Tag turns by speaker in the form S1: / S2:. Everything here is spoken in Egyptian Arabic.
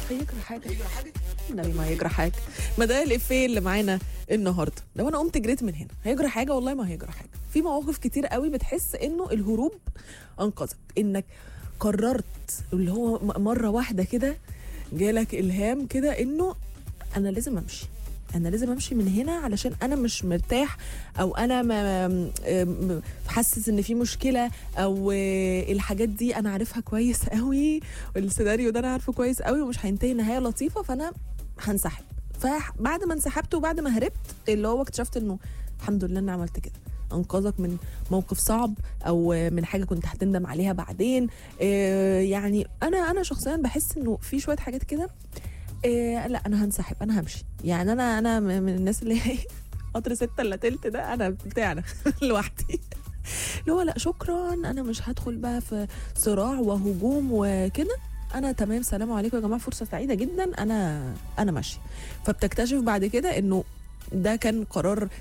S1: هيجرى حاجه النبي ما هيجرى حاجه ما ده الافيه اللي معانا النهارده لو انا قمت جريت من هنا هيجرى حاجه والله ما هيجرى حاجه في مواقف كتير قوي بتحس انه الهروب انقذك انك قررت اللي هو م- مره واحده كده جالك الهام كده انه انا لازم امشي انا لازم امشي من هنا علشان انا مش مرتاح او انا ما م- حاسس ان في مشكله او آه، الحاجات دي انا عارفها كويس قوي والسيناريو ده انا عارفه كويس قوي ومش هينتهي نهايه لطيفه فانا هنسحب فبعد ما انسحبت وبعد ما هربت اللي هو اكتشفت انه الحمد لله اني عملت كده انقذك من موقف صعب او آه، من حاجه كنت هتندم عليها بعدين آه، يعني انا انا شخصيا بحس انه في شويه حاجات كده إيه لا انا هنسحب انا همشي يعني انا انا م- من الناس اللي هي قطر ستة الا تلت ده انا بتاعنا لوحدي اللي هو لا شكرا انا مش هدخل بقى في صراع وهجوم وكده انا تمام سلام عليكم يا جماعه فرصه سعيده جدا انا انا ماشي فبتكتشف بعد كده انه ده كان قرار